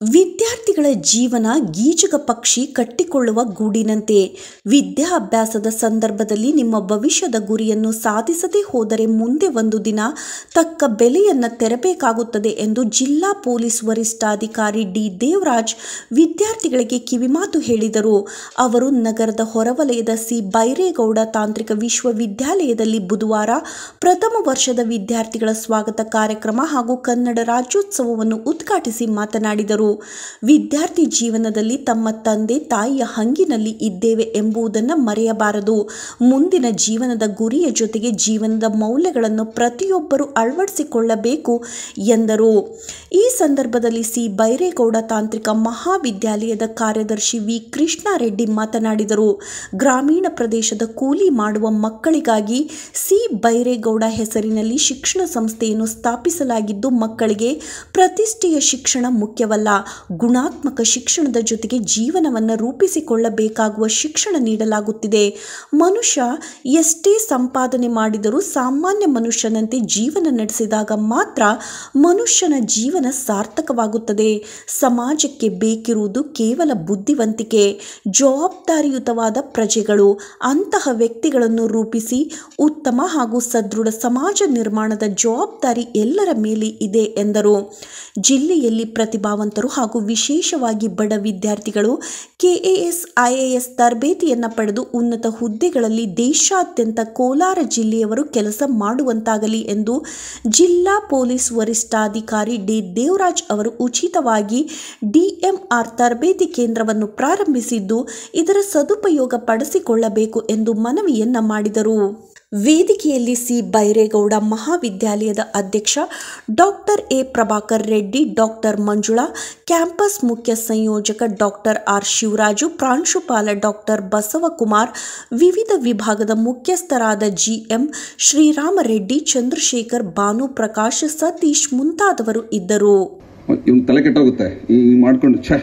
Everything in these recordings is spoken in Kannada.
ವಿದ್ಯಾರ್ಥಿಗಳ ಜೀವನ ಗೀಜುಗ ಪಕ್ಷಿ ಕಟ್ಟಿಕೊಳ್ಳುವ ಗೂಡಿನಂತೆ ವಿದ್ಯಾಭ್ಯಾಸದ ಸಂದರ್ಭದಲ್ಲಿ ನಿಮ್ಮ ಭವಿಷ್ಯದ ಗುರಿಯನ್ನು ಸಾಧಿಸದೇ ಹೋದರೆ ಮುಂದೆ ಒಂದು ದಿನ ತಕ್ಕ ಬೆಲೆಯನ್ನು ತೆರಬೇಕಾಗುತ್ತದೆ ಎಂದು ಜಿಲ್ಲಾ ಪೊಲೀಸ್ ವರಿಷ್ಠಾಧಿಕಾರಿ ಡಿ ದೇವರಾಜ್ ವಿದ್ಯಾರ್ಥಿಗಳಿಗೆ ಕಿವಿಮಾತು ಹೇಳಿದರು ಅವರು ನಗರದ ಹೊರವಲಯದ ಸಿ ಬೈರೇಗೌಡ ತಾಂತ್ರಿಕ ವಿಶ್ವವಿದ್ಯಾಲಯದಲ್ಲಿ ಬುಧವಾರ ಪ್ರಥಮ ವರ್ಷದ ವಿದ್ಯಾರ್ಥಿಗಳ ಸ್ವಾಗತ ಕಾರ್ಯಕ್ರಮ ಹಾಗೂ ಕನ್ನಡ ರಾಜ್ಯೋತ್ಸವವನ್ನು ಉದ್ಘಾಟಿಸಿ ಮಾತನಾಡಿದರು ವಿದ್ಯಾರ್ಥಿ ಜೀವನದಲ್ಲಿ ತಮ್ಮ ತಂದೆ ತಾಯಿಯ ಹಂಗಿನಲ್ಲಿ ಇದ್ದೇವೆ ಎಂಬುದನ್ನು ಮರೆಯಬಾರದು ಮುಂದಿನ ಜೀವನದ ಗುರಿಯ ಜೊತೆಗೆ ಜೀವನದ ಮೌಲ್ಯಗಳನ್ನು ಪ್ರತಿಯೊಬ್ಬರು ಅಳವಡಿಸಿಕೊಳ್ಳಬೇಕು ಎಂದರು ಈ ಸಂದರ್ಭದಲ್ಲಿ ಸಿ ಬೈರೇಗೌಡ ತಾಂತ್ರಿಕ ಮಹಾವಿದ್ಯಾಲಯದ ಕಾರ್ಯದರ್ಶಿ ವಿ ಕೃಷ್ಣಾರೆಡ್ಡಿ ಮಾತನಾಡಿದರು ಗ್ರಾಮೀಣ ಪ್ರದೇಶದ ಕೂಲಿ ಮಾಡುವ ಮಕ್ಕಳಿಗಾಗಿ ಸಿ ಬೈರೇಗೌಡ ಹೆಸರಿನಲ್ಲಿ ಶಿಕ್ಷಣ ಸಂಸ್ಥೆಯನ್ನು ಸ್ಥಾಪಿಸಲಾಗಿದ್ದು ಮಕ್ಕಳಿಗೆ ಪ್ರತಿಷ್ಠೆಯ ಶಿಕ್ಷಣ ಮುಖ್ಯವಲ್ಲ ಗುಣಾತ್ಮಕ ಶಿಕ್ಷಣದ ಜೊತೆಗೆ ಜೀವನವನ್ನು ರೂಪಿಸಿಕೊಳ್ಳಬೇಕಾಗುವ ಶಿಕ್ಷಣ ನೀಡಲಾಗುತ್ತಿದೆ ಮನುಷ್ಯ ಎಷ್ಟೇ ಸಂಪಾದನೆ ಮಾಡಿದರೂ ಸಾಮಾನ್ಯ ಮನುಷ್ಯನಂತೆ ಜೀವನ ನಡೆಸಿದಾಗ ಮಾತ್ರ ಮನುಷ್ಯನ ಜೀವನ ಸಾರ್ಥಕವಾಗುತ್ತದೆ ಸಮಾಜಕ್ಕೆ ಬೇಕಿರುವುದು ಕೇವಲ ಬುದ್ಧಿವಂತಿಕೆ ಜವಾಬ್ದಾರಿಯುತವಾದ ಪ್ರಜೆಗಳು ಅಂತಹ ವ್ಯಕ್ತಿಗಳನ್ನು ರೂಪಿಸಿ ಉತ್ತಮ ಹಾಗೂ ಸದೃಢ ಸಮಾಜ ನಿರ್ಮಾಣದ ಜವಾಬ್ದಾರಿ ಎಲ್ಲರ ಮೇಲೆ ಇದೆ ಎಂದರು ಜಿಲ್ಲೆಯಲ್ಲಿ ಪ್ರತಿಭಾವಂತರು ಹಾಗೂ ವಿಶೇಷವಾಗಿ ಬಡ ವಿದ್ಯಾರ್ಥಿಗಳು ಕೆಎಎಸ್ ಐಎಎಸ್ ತರಬೇತಿಯನ್ನು ಪಡೆದು ಉನ್ನತ ಹುದ್ದೆಗಳಲ್ಲಿ ದೇಶಾದ್ಯಂತ ಕೋಲಾರ ಜಿಲ್ಲೆಯವರು ಕೆಲಸ ಮಾಡುವಂತಾಗಲಿ ಎಂದು ಜಿಲ್ಲಾ ಪೊಲೀಸ್ ವರಿಷ್ಠಾಧಿಕಾರಿ ಡಿ ದೇವರಾಜ್ ಅವರು ಉಚಿತವಾಗಿ ಡಿಎಂಆರ್ ತರಬೇತಿ ಕೇಂದ್ರವನ್ನು ಪ್ರಾರಂಭಿಸಿದ್ದು ಇದರ ಸದುಪಯೋಗ ಪಡಿಸಿಕೊಳ್ಳಬೇಕು ಎಂದು ಮನವಿಯನ್ನ ಮಾಡಿದರು ವೇದಿಕೆಯಲ್ಲಿ ಸಿ ಬೈರೇಗೌಡ ಮಹಾವಿದ್ಯಾಲಯದ ಅಧ್ಯಕ್ಷ doctor A Prabhakar Reddy doctor Manjula campus ಮುಖ್ಯ ಸಂಯೋಜಕ ಡಾಕ್ಟರ್ ಆರ್ ಶಿವರಾಜು ಪ್ರಾಂಶುಪಾಲ ಡಾಕ್ಟರ್ ಬಸವಕುಮಾರ್ ವಿವಿಧ ವಿಭಾಗದ ಮುಖ್ಯಸ್ಥರಾದ ಜಿಎಂ ಶ್ರೀರಾಮರೆಡ್ಡಿ ಚಂದ್ರಶೇಖರ್ ಭಾನು ಪ್ರಕಾಶ್ ಸತೀಶ್ ಮುಂತಾದವರು ಇದ್ದರು ಇವನ್ ತಲೆ ಕೆಟ್ಟೋಗುತ್ತೆ ಈ ಮಾಡ್ಕೊಂಡು ಛೆ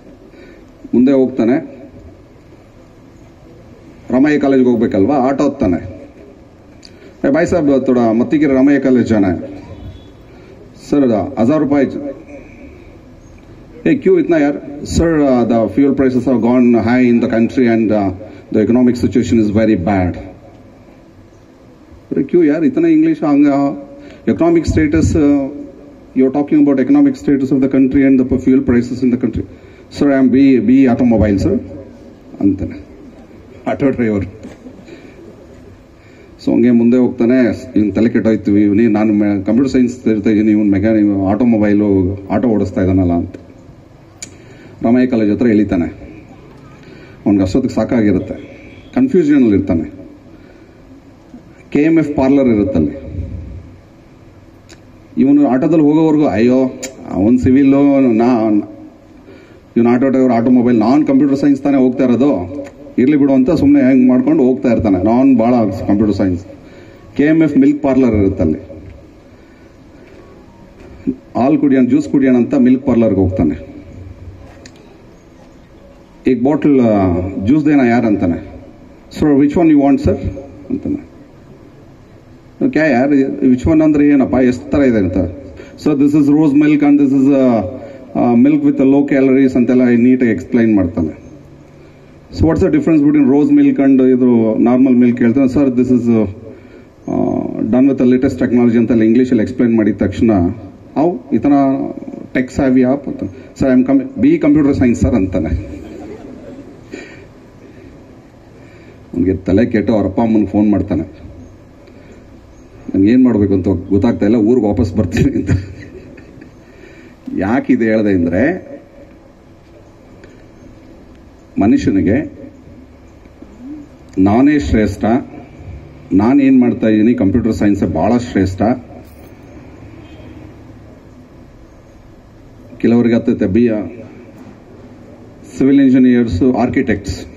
ಮುಂದೆ ಹೋಗ್ತಾನೆ ರಾಮಯ್ಯ ಕಾಲೇಜ್ಗೆ ಹೋಗ್ಬೇಕಲ್ವಾ ಆಟೋ ಹತ್ತಾನೆ ए भाई साहब थोड़ा मत्ती के रामैया कॉलेज जाना है सर हजार रुपए Hey, क्यों इतना यार sir the fuel prices have gone high in the country and uh, the economic situation is very bad अरे क्यों यार इतना English economic status uh, you're talking about economic status of the country and the fuel prices in the country sir i am b b automobile sir ಅಂತಾನೆ ಆಟೋ ಡ್ರೈವರ್ ಸೊ ಹಂಗೆ ಮುಂದೆ ಹೋಗ್ತಾನೆ ಇವ್ನು ತಲೆ ಕೆಟ್ಟೋಯ್ತು ಇವನಿ ನಾನು ಕಂಪ್ಯೂಟರ್ ಸೈನ್ಸ್ ಇರ್ತಾ ಇದ್ದೀನಿ ಇವ್ನು ಮೆಕ್ಯಾನಿಕ್ ಆಟೋಮೊಬೈಲು ಆಟೋ ಓಡಿಸ್ತಾ ಇದ್ದಾನಲ್ಲ ಅಂತ ರಾಮಯ್ಯ ಕಾಲೇಜ್ ಹತ್ರ ಎಳಿತಾನೆ ಅವ್ನಿಗೆ ಅಷ್ಟೊತ್ತಿಗೆ ಸಾಕಾಗಿರುತ್ತೆ ಕನ್ಫ್ಯೂಷನಲ್ಲಿ ಇರ್ತಾನೆ ಕೆ ಎಮ್ ಎಫ್ ಪಾರ್ಲರ್ ಇರುತ್ತಲ್ಲಿ ಇವನು ಆಟೋದಲ್ಲಿ ಹೋಗೋವರೆಗೂ ಅಯ್ಯೋ ಅವನ್ ಸಿವಿಲ್ಲು ನಾ ಇವನು ಆಟೋ ಡ್ರೈವರ್ ಆಟೋಮೊಬೈಲ್ ನಾನ್ ಕಂಪ್ಯೂಟರ್ ಸೈನ್ಸ್ ತಾನೇ ಹೋಗ್ತಾ ಇರೋದು ಇರ್ಲಿ ಬಿಡು ಅಂತ ಸುಮ್ಮನೆ ಹೆಂಗ್ ಮಾಡ್ಕೊಂಡು ಹೋಗ್ತಾ ಇರ್ತಾನೆ ನಾನ್ ಭಾಳ computer science K M F milk parlour ಇರುತ್ತಲ್ಲಿ ಹಾಲು ಕುಡಿಯೋಣ ಜ್ಯೂಸ್ ಕುಡಿಯೋಣ ಅಂತ ಮಿಲ್ಕ್ ಪಾರ್ಲರ್ಗೆ ಹೋಗ್ತಾನೆ ಈಗ ಬಾಟಲ್ ಜ್ಯೂಸ್ ದೇನ ಯಾರು ಅಂತಾನೆ sir which one you want sir ಅಂತಾನೆ ಕ್ಯಾ ಯಾರು ವಿಚ್ ಒನ್ ಅಂದ್ರೆ ಏನಪ್ಪ ಎಷ್ಟು ಥರ ಇದೆ ಅಂತ sir this is rose milk and this is milk with low calories ಅಂತೆಲ್ಲ ನೀಟಾಗಿ ಎಕ್ಸ್ಪ್ಲೈನ್ ಮಾಡ್ತಾನೆ so what's the difference between rose milk and ಇದು ನಾರ್ಮಲ್ ಮಿಲ್ಕ್ ಹೇಳ್ತಾನೆ sir this is done with latest technology ಅಂತೆಲ್ಲ ಇಂಗ್ಲೀಷಲ್ಲಿ ಎಕ್ಸ್ಪ್ಲೈನ್ ಮಾಡಿದ ತಕ್ಷಣ ಅವು ಈ ಥರ ಟೆಕ್ಸ್ ಹ್ಯಾವ್ ಆಪ್ ಅಂತ sir I am come B computer science sir ಅಂತಾನೆ ಅವನಿಗೆ ತಲೆ ಕೆಟ್ಟು ಅವ್ರ ಅಪ್ಪ ಅಮ್ಮನಿಗೆ ಫೋನ್ ಮಾಡ್ತಾನೆ ನಂಗೆ ಏನು ಮಾಡಬೇಕು ಅಂತ ಗೊತ್ತಾಗ್ತಾ ಇಲ್ಲ ಊರಿಗೆ ವಾಪಸ್ ಬರ್ತೀನಿ ಅಂತ ಯಾಕೆ ಇದು ಹೇಳಿದೆ ಅಂದರೆ ಮನುಷ್ಯನಿಗೆ ನಾನೇ ಶ್ರೇಷ್ಠ ನಾನೇನು ಮಾಡ್ತಾ ಇದ್ದೀನಿ ಕಂಪ್ಯೂಟರ್ ಸೈನ್ಸ್ ಬಹಳ ಶ್ರೇಷ್ಠ ಕೆಲವರಿಗೆ ಹತ್ತೈತೆ ಬಿ ಸಿವಿಲ್ ಇಂಜಿನಿಯರ್ಸ್ ಆರ್ಕಿಟೆಕ್ಟ್ಸ್